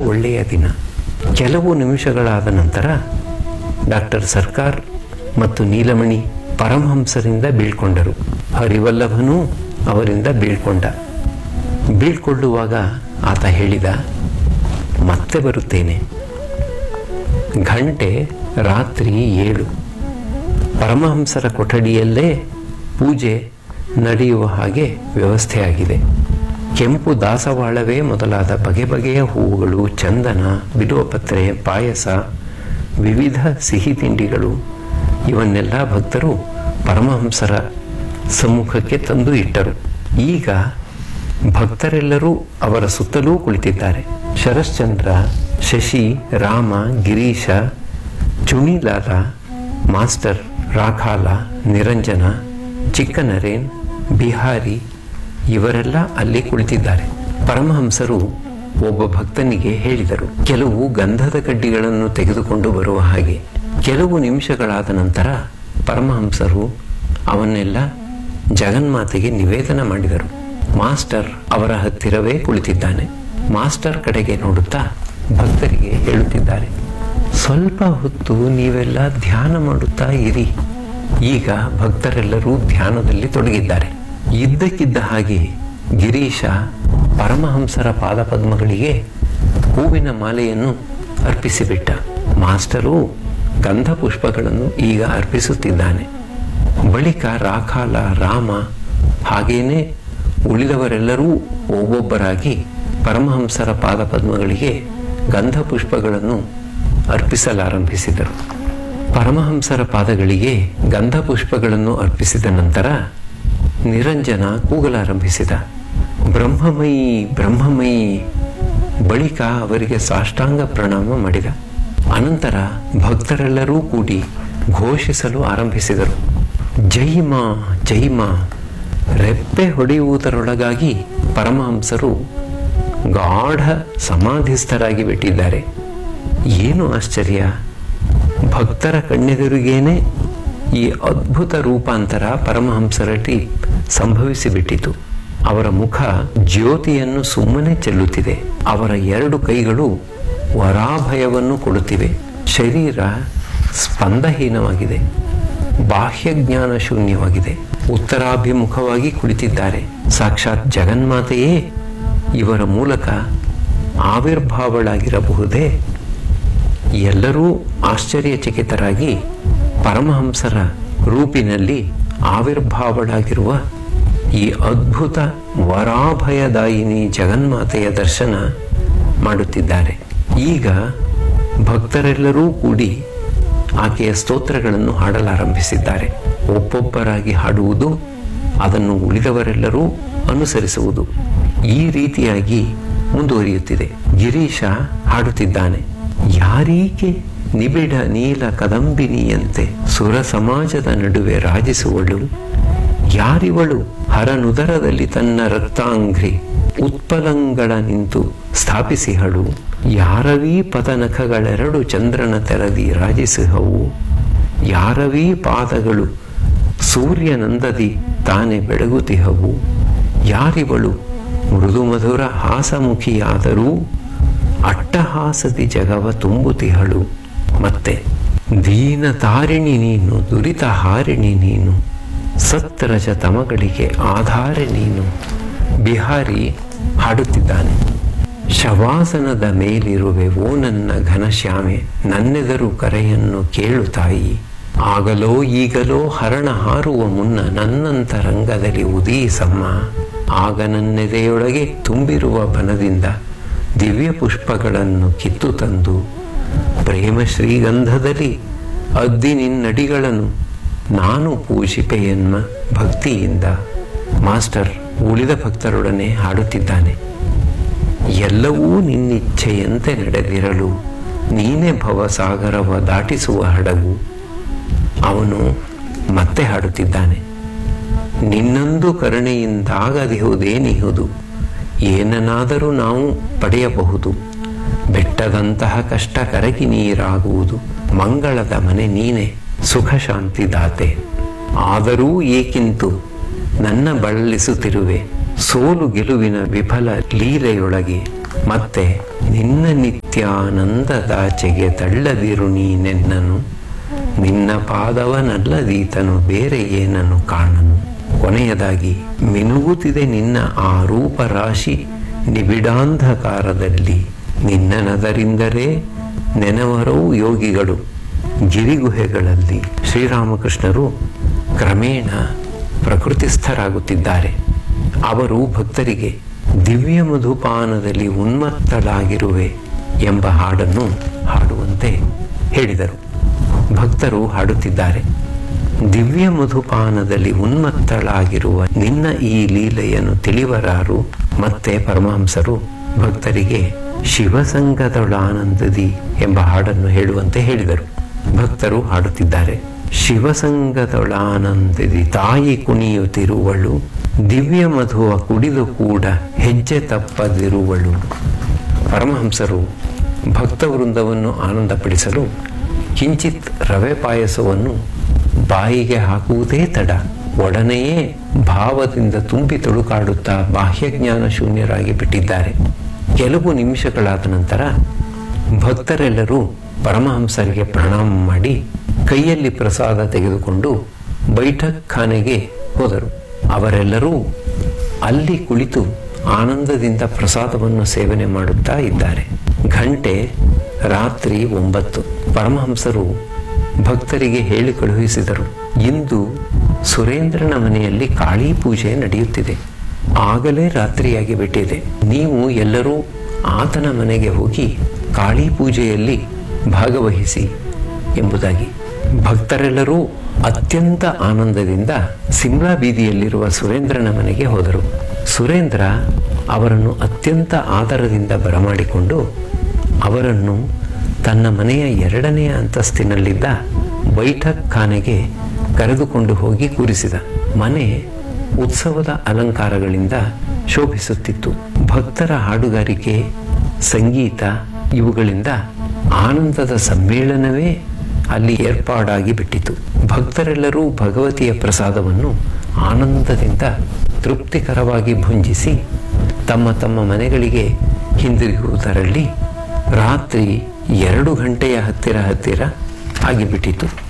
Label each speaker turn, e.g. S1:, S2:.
S1: ಒಳ್ಳೆಯ ದಿನ ಕೆಲವು ನಿಮಿಷಗಳಾದ ನಂತರ ಡಾಕ್ಟರ್ ಸರ್ಕಾರ್ ಮತ್ತು ನೀಲಮಣಿ ಪರಮಹಂಸರಿಂದ ಬೀಳ್ಕೊಂಡರು ಹರಿವಲ್ಲಭನೂ ಅವರಿಂದ ಬೀಳ್ಕೊಂಡ ಬೀಳ್ಕೊಳ್ಳುವಾಗ ಆತ ಹೇಳಿದ ಮತ್ತೆ ಬರುತ್ತೇನೆ ಗಂಟೆ ರಾತ್ರಿ ಏಳು ಪರಮಹಂಸರ ಕೊಠಡಿಯಲ್ಲೇ ಪೂಜೆ ನಡೆಯುವ ಹಾಗೆ ವ್ಯವಸ್ಥೆಯಾಗಿದೆ ಕೆಂಪು ದಾಸವಾಳವೇ ಮೊದಲಾದ ಬಗೆ ಬಗೆಯ ಹೂವುಗಳು ಚಂದನ ಬಿಲ್ವಪತ್ರೆ ಪಾಯಸ ವಿವಿಧ ಸಿಹಿ ತಿಂಡಿಗಳು ಇವನ್ನೆಲ್ಲ ಭಕ್ತರು ಪರಮಹಂಸರ ಸಮ್ಮುಖಕ್ಕೆ ತಂದು ಇಟ್ಟರು ಈಗ ಭಕ್ತರೆಲ್ಲರೂ ಅವರ ಸುತ್ತಲೂ ಕುಳಿತಿದ್ದಾರೆ ಶರಶ್ಚಂದ್ರ ಶಶಿ ರಾಮ ಗಿರೀಶ ಚುಣಿಲಾಲ ಮಾಸ್ಟರ್ ರಾಖಾಲ ನಿರಂಜನ ಚಿಕ್ಕನರೇನ್ ಬಿಹಾರಿ ಇವರೆಲ್ಲ ಅಲ್ಲಿ ಕುಳಿತಿದ್ದಾರೆ ಪರಮಹಂಸರು ಒಬ್ಬ ಭಕ್ತನಿಗೆ ಹೇಳಿದರು ಕೆಲವು ಗಂಧದ ಕಡ್ಡಿಗಳನ್ನು ತೆಗೆದುಕೊಂಡು ಬರುವ ಹಾಗೆ ಕೆಲವು ನಿಮಿಷಗಳಾದ ನಂತರ ಪರಮಹಂಸರು ಅವನ್ನೆಲ್ಲ ಜಗನ್ಮಾತೆಗೆ ನಿವೇದನ ಮಾಡಿದರು ಮಾಸ್ಟರ್ ಅವರ ಹತ್ತಿರವೇ ಕುಳಿತಿದ್ದಾನೆ ಮಾಸ್ಟರ್ ಕಡೆಗೆ ನೋಡುತ್ತಾ ಭಕ್ತರಿಗೆ ಹೇಳುತ್ತಿದ್ದಾರೆ ಸ್ವಲ್ಪ ಹೊತ್ತು ನೀವೆಲ್ಲ ಧ್ಯಾನ ಮಾಡುತ್ತಾ ಇರಿ ಈಗ ಭಕ್ತರೆಲ್ಲರೂ ಧ್ಯಾನದಲ್ಲಿ ತೊಡಗಿದ್ದಾರೆ ಇದ್ದಕ್ಕಿದ್ದ ಹಾಗೆ ಗಿರೀಶ ಪರಮಹಂಸರ ಪಾದಪದ್ಮಗಳಿಗೆ ಹೂವಿನ ಮಾಲೆಯನ್ನು ಅರ್ಪಿಸಿಬಿಟ್ಟ ಮಾಸ್ಟರು ಗಂಧ ಪುಷ್ಪಗಳನ್ನು ಈಗ ಅರ್ಪಿಸುತ್ತಿದ್ದಾನೆ ಬಳಿಕ ರಾಖಾಲ ರಾಮ ಹಾಗೇನೆ ಉಳಿದವರೆಲ್ಲರೂ ಒಬ್ಬೊಬ್ಬರಾಗಿ ಪರಮಹಂಸರ ಪಾದಪದ್ಮಗಳಿಗೆ ಗಂಧ ಪುಷ್ಪಗಳನ್ನು ಅರ್ಪಿಸಲಾರಂಭಿಸಿದರು ಪರಮಹಂಸರ ಪಾದಗಳಿಗೆ ಗಂಧ ಪುಷ್ಪಗಳನ್ನು ಅರ್ಪಿಸಿದ ನಂತರ ನಿರಂಜನ ಕೂಗಲಾರಂಭಿಸಿದ ಬ್ರಹ್ಮಮಯಿ ಬ್ರಹ್ಮಮಯಿ ಬಳಿಕ ಅವರಿಗೆ ಸಾಷ್ಟಾಂಗ ಪ್ರಣಾಮ ಮಾಡಿದ ಅನಂತರ ಭಕ್ತರೆಲ್ಲರೂ ಕೂಡಿ ಘೋಷಿಸಲು ಆರಂಭಿಸಿದರು ಜೈ ಮಾ ಜೈ ಮಾ ರೆಪ್ಪೆ ಹೊಡೆಯುವುದರೊಳಗಾಗಿ ಪರಮಹಂಸರು ಗಾಢ ಸಮಾಧಿಸ್ಥರಾಗಿ ಬಿಟ್ಟಿದ್ದಾರೆ ಏನು ಆಶ್ಚರ್ಯ ಭಕ್ತರ ಕಣ್ಣೆದುರಿಗೇನೆ ಈ ಅದ್ಭುತ ರೂಪಾಂತರ ಪರಮಹಂಸರಲ್ಲಿ ಸಂಭವಿಸಿಬಿಟ್ಟಿತು ಅವರ ಮುಖ ಜ್ಯೋತಿಯನ್ನು ಸುಮ್ಮನೆ ಚೆಲ್ಲುತ್ತಿದೆ ಅವರ ಎರಡು ಕೈಗಳು ವರಾಭಯವನ್ನು ಕೊಡುತ್ತಿವೆ ಶರೀರ ಸ್ಪಂದಹೀನವಾಗಿದೆ ಬಾಹ್ಯಜ್ಞಾನ ಶೂನ್ಯವಾಗಿದೆ ಉತ್ತರಾಭಿಮುಖವಾಗಿ ಕುಳಿತಿದ್ದಾರೆ ಸಾಕ್ಷಾತ್ ಜಗನ್ಮಾತೆಯೇ ಇವರ ಮೂಲಕ ಆವಿರ್ಭಾವಳಾಗಿರಬಹುದೇ ಎಲ್ಲರೂ ಆಶ್ಚರ್ಯಚಕಿತರಾಗಿ ಪರಮಹಂಸರ ರೂಪಿನಲ್ಲಿ ಆವಿರ್ಭಾವಳಾಗಿರುವ ಈ ಅದ್ಭುತ ವರಾಭಯದಾಯಿನಿ ಜಗನ್ಮಾತೆಯ ದರ್ಶನ ಮಾಡುತ್ತಿದ್ದಾರೆ ಈಗ ಭಕ್ತರೆಲ್ಲರೂ ಕೂಡಿ ಆಕೆಯ ಸ್ತೋತ್ರಗಳನ್ನು ಹಾಡಲಾರಂಭಿಸಿದ್ದಾರೆ ಒಬ್ಬೊಬ್ಬರಾಗಿ ಹಾಡುವುದು ಅದನ್ನು ಉಳಿದವರೆಲ್ಲರೂ ಅನುಸರಿಸುವುದು ಈ ರೀತಿಯಾಗಿ ಮುಂದುವರಿಯುತ್ತಿದೆ ಗಿರೀಶ ಹಾಡುತ್ತಿದ್ದಾನೆ ಯಾರೀಕೆ ನಿಬಿಡ ನೀಲ ಕದಂಬಿನಿಯಂತೆ ಸುರ ಸಮಾಜದ ನಡುವೆ ರಾಜಿಸುವಳು ಯಾರಿವಳು ಹರನುದರದಲ್ಲಿ ತನ್ನ ರಕ್ತಾಂಘ್ರಿ ಉತ್ಪಲಂಗಳ ನಿಂತು ಸ್ಥಾಪಿಸಿಹಳು ಯಾರವೀ ಪದನಖಗಳೆರಡು ಚಂದ್ರನ ತೆರದಿ ರಾಜಿಸಿಹವು ಯಾರವೀ ಪಾದಗಳು ಸೂರ್ಯನಂದದಿ ತಾನೆ ಬೆಳಗುತಿಹವು ಯಾರಿವಳು ಮೃದು ಮಧುರ ಹಾಸಮುಖಿಯಾದರೂ ಅಟ್ಟಹಾಸದಿ ಜಗವ ತುಂಬುತಿಹಳು ಮತ್ತೆ ದೀನ ತಾರಿಣಿ ನೀನು ದುರಿತ ಹಾರಿಣಿ ನೀನು ಸತ್ರಜ ತಮಗಳಿಗೆ ಆಧಾರ ನೀನು ಬಿಹಾರಿ ಹಾಡುತ್ತಿದ್ದಾನೆ ಶವಾಸನದ ಮೇಲಿರುವೆ ಓ ನನ್ನ ಘನಶ್ಯಾಮೆ ನನ್ನೆದರು ಕರೆಯನ್ನು ಕೇಳು ತಾಯಿ ಆಗಲೋ ಈಗಲೋ ಹರಣ ಹಾರುವ ಮುನ್ನ ನನ್ನಂತರಂಗದಲ್ಲಿ ಉದೀಸಮ್ಮ ಆಗ ನನ್ನೆದೆಯೊಳಗೆ ತುಂಬಿರುವ ಬನದಿಂದ ದಿವ್ಯ ಪುಷ್ಪಗಳನ್ನು ಕಿತ್ತು ತಂದು ಪ್ರೇಮ ಶ್ರೀಗಂಧದಲ್ಲಿ ಅದ್ದಿ ನಿನ್ನಡಿಗಳನ್ನು ನಾನು ಪೂಜಿಪೆ ಎನ್ಮ ಭಕ್ತಿಯಿಂದ ಮಾಸ್ಟರ್ ಉಳಿದ ಭಕ್ತರೊಡನೆ ಹಾಡುತ್ತಿದ್ದಾನೆ ಎಲ್ಲವೂ ನಿನ್ನಿಚ್ಛೆಯಂತೆ ನಡೆದಿರಲು ನೀನೇ ಭವಸಾಗರವ ದಾಟಿಸುವ ಹಡಗು ಅವನು ಮತ್ತೆ ಹಾಡುತ್ತಿದ್ದಾನೆ ನಿನ್ನೊಂದು ಕರುಣೆಯಿಂದಾಗದಿಹುದೇನಿಹುದು ಏನನ್ನಾದರೂ ನಾವು ಪಡೆಯಬಹುದು ಬೆಟ್ಟದಂತಹ ಕಷ್ಟ ಕರಗಿ ನೀರಾಗುವುದು ಮಂಗಳದ ಮನೆ ನೀನೆ ಸುಖ ಶಾಂತಿ ದಾತೆ ಆದರೂ ಏಕಿಂತು ನನ್ನ ಬಳಲಿಸುತ್ತಿರುವೆ ಸೋಲು ಗೆಲುವಿನ ವಿಫಲ ಲೀಲೆಯೊಳಗೆ ಮತ್ತೆ ನಿನ್ನ ನಿತ್ಯಾನಂದದಾಚೆಗೆ ತಳ್ಳದಿರು ನೀನೆನ್ನನು ನಿನ್ನ ಪಾದವನಲ್ಲದೀತನು ಬೇರೆ ಏನನ್ನು ಕಾಣನು ಕೊನೆಯದಾಗಿ ಮಿನುಗುತ್ತಿದೆ ನಿನ್ನ ಆ ರೂಪರಾಶಿ ನಿಬಿಡಾಂಧಕಾರದಲ್ಲಿ ನಿನ್ನನದರಿಂದಲೇ ನೆನವರವು ಯೋಗಿಗಳು ಗಿರಿಗುಹೆಗಳಲ್ಲಿ ಶ್ರೀರಾಮಕೃಷ್ಣರು ಕ್ರಮೇಣ ಪ್ರಕೃತಿಸ್ಥರಾಗುತ್ತಿದ್ದಾರೆ ಅವರು ಭಕ್ತರಿಗೆ ದಿವ್ಯ ಮಧುಪಾನದಲ್ಲಿ ಉನ್ಮತ್ತಳಾಗಿರುವೆ ಎಂಬ ಹಾಡನ್ನು ಹಾಡುವಂತೆ ಹೇಳಿದರು ಭಕ್ತರು ಹಾಡುತ್ತಿದ್ದಾರೆ ದಿವ್ಯ ಮಧುಪಾನದಲ್ಲಿ ಉನ್ಮತ್ತಳಾಗಿರುವ ನಿನ್ನ ಈ ಲೀಲೆಯನ್ನು ತಿಳಿವರಾರು ಮತ್ತೆ ಪರಮಹಂಸರು ಭಕ್ತರಿಗೆ ಶಿವಸಂಗದೊಳಾನಂದದಿ ಎಂಬ ಹಾಡನ್ನು ಹೇಳುವಂತೆ ಹೇಳಿದರು ಭಕ್ತರು ಹಾಡುತ್ತಿದ್ದಾರೆ ಶಿವಸಂಗದೊಳಾನಂದದಿ ತಾಯಿ ಕುಣಿಯುತ್ತಿರುವಳು ದಿವ್ಯ ಮಧುವ ಕುಡಿದು ಕೂಡ ಹೆಜ್ಜೆ ತಪ್ಪದಿರುವಳು ಪರಮಹಂಸರು ಭಕ್ತವೃಂದವನ್ನು ಆನಂದಪಡಿಸಲು ಕಿಂಚಿತ್ ರವೆ ಪಾಯಸವನ್ನು ಬಾಯಿಗೆ ಹಾಕುವುದೇ ತಡ ಒಡನೆಯೇ ಭಾವದಿಂದ ತುಂಬಿ ತುಳುಕಾಡುತ್ತಾ ಬಾಹ್ಯಜ್ಞಾನ ಶೂನ್ಯರಾಗಿ ಬಿಟ್ಟಿದ್ದಾರೆ ಕೆಲವು ನಿಮಿಷಗಳಾದ ನಂತರ ಭಕ್ತರೆಲ್ಲರೂ ಪರಮಹಂಸರಿಗೆ ಪ್ರಣಾಮ ಮಾಡಿ ಕೈಯಲ್ಲಿ ಪ್ರಸಾದ ತೆಗೆದುಕೊಂಡು ಬೈಠಕ್ ಖಾನೆಗೆ ಹೋದರು ಅವರೆಲ್ಲರೂ ಅಲ್ಲಿ ಕುಳಿತು ಆನಂದದಿಂದ ಪ್ರಸಾದವನ್ನು ಸೇವನೆ ಮಾಡುತ್ತಾ ಇದ್ದಾರೆ ಗಂಟೆ ರಾತ್ರಿ ಒಂಬತ್ತು ಪರಮಹಂಸರು ಭಕ್ತರಿಗೆ ಹೇಳಿ ಕಳುಹಿಸಿದರು ಇಂದು ಸುರೇಂದ್ರನ ಮನೆಯಲ್ಲಿ ಕಾಳಿ ಪೂಜೆ ನಡೆಯುತ್ತಿದೆ ಆಗಲೇ ರಾತ್ರಿಯಾಗಿ ಬಿಟ್ಟಿದೆ ನೀವು ಎಲ್ಲರೂ ಆತನ ಮನೆಗೆ ಹೋಗಿ ಕಾಳಿ ಪೂಜೆಯಲ್ಲಿ ಭಾಗವಹಿಸಿ ಎಂಬುದಾಗಿ ಭಕ್ತರೆಲ್ಲರೂ ಅತ್ಯಂತ ಆನಂದದಿಂದ ಸಿಮ್ಲಾ ಬೀದಿಯಲ್ಲಿರುವ ಸುರೇಂದ್ರನ ಮನೆಗೆ ಹೋದರು ಸುರೇಂದ್ರ ಅವರನ್ನು ಅತ್ಯಂತ ಆದರದಿಂದ ಬರಮಾಡಿಕೊಂಡು ಅವರನ್ನು ತನ್ನ ಮನೆಯ ಎರಡನೆಯ ಅಂತಸ್ತಿನಲ್ಲಿದ್ದ ಬೈಠಕ್ ಖಾನೆಗೆ ಕರೆದುಕೊಂಡು ಹೋಗಿ ಕೂರಿಸಿದ ಮನೆ ಉತ್ಸವದ ಅಲಂಕಾರಗಳಿಂದ ಶೋಭಿಸುತ್ತಿತ್ತು ಭಕ್ತರ ಹಾಡುಗಾರಿಕೆ ಸಂಗೀತ ಇವುಗಳಿಂದ ಆನಂದದ ಸಮ್ಮೇಳನವೇ ಅಲ್ಲಿ ಏರ್ಪಾಡಾಗಿ ಬಿಟ್ಟಿತು ಭಕ್ತರೆಲ್ಲರೂ ಭಗವತಿಯ ಪ್ರಸಾದವನ್ನು ಆನಂದದಿಂದ ತೃಪ್ತಿಕರವಾಗಿ ಭುಂಜಿಸಿ ತಮ್ಮ ತಮ್ಮ ಮನೆಗಳಿಗೆ ಹಿಂದಿರುಗುವುದರಲ್ಲಿ ರಾತ್ರಿ ಎರಡು ಗಂಟೆಯ ಹತ್ತಿರ ಹತ್ತಿರ ಆಗಿಬಿಟ್ಟಿತು